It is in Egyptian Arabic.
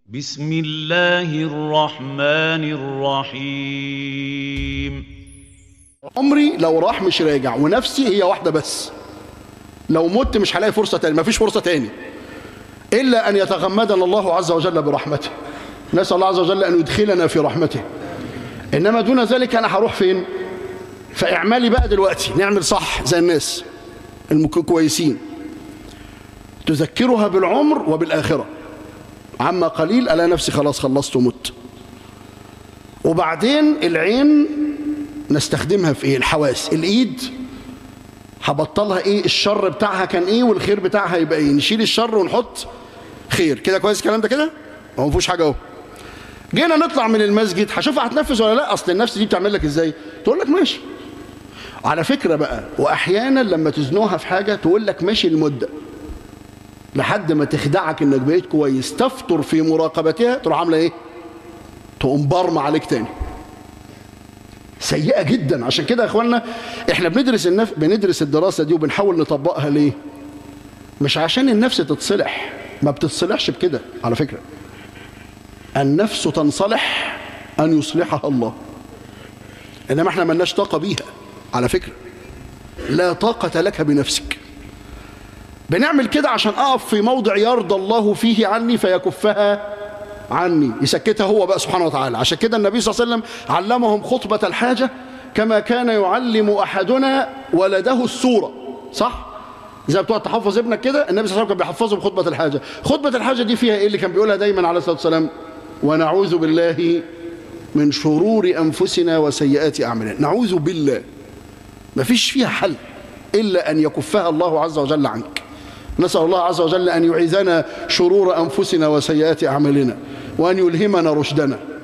بسم الله الرحمن الرحيم عمري لو راح مش راجع ونفسي هي واحدة بس لو مت مش هلاقي فرصة تاني مفيش فرصة تاني إلا أن يتغمدنا الله عز وجل برحمته نسأل الله عز وجل أن يدخلنا في رحمته إنما دون ذلك أنا هروح فين فاعملي بقى دلوقتي نعمل صح زي الناس الكويسين تذكرها بالعمر وبالآخرة عما قليل ألا نفسي خلاص خلصت ومت وبعدين العين نستخدمها في ايه الحواس الايد هبطلها ايه الشر بتاعها كان ايه والخير بتاعها يبقى ايه نشيل الشر ونحط خير كده كويس الكلام ده كده هو ما فيهوش حاجه اهو جينا نطلع من المسجد هشوفها هتنفذ ولا لا اصل النفس دي بتعمل لك ازاي تقول لك ماشي على فكره بقى واحيانا لما تزنوها في حاجه تقول لك ماشي المده لحد ما تخدعك انك بقيت كويس تفطر في مراقبتها تروح عامله ايه تقوم برمى عليك تاني سيئة جدا عشان كده يا اخوانا احنا بندرس النف... بندرس الدراسة دي وبنحاول نطبقها ليه مش عشان النفس تتصلح ما بتتصلحش بكده على فكرة النفس تنصلح أن يصلحها الله إنما احنا ملناش طاقة بيها على فكرة لا طاقة لك بنفسك بنعمل كده عشان أقف في موضع يرضى الله فيه عني فيكفها عني يسكتها هو بقى سبحانه وتعالى عشان كده النبي صلى الله عليه وسلم علمهم خطبة الحاجة كما كان يعلم أحدنا ولده السورة صح؟ زي بتوع تحفظ ابنك كده النبي صلى الله عليه وسلم كان بيحفظه بخطبة الحاجة خطبة الحاجة دي فيها ايه اللي كان بيقولها دايما عليه الصلاة والسلام ونعوذ بالله من شرور أنفسنا وسيئات أعمالنا نعوذ بالله ما فيش فيها حل إلا أن يكفها الله عز وجل عنك نسأل الله عز وجل أن يعيذنا شرور أنفسنا وسيئات أعمالنا وأن يلهمنا رشدنا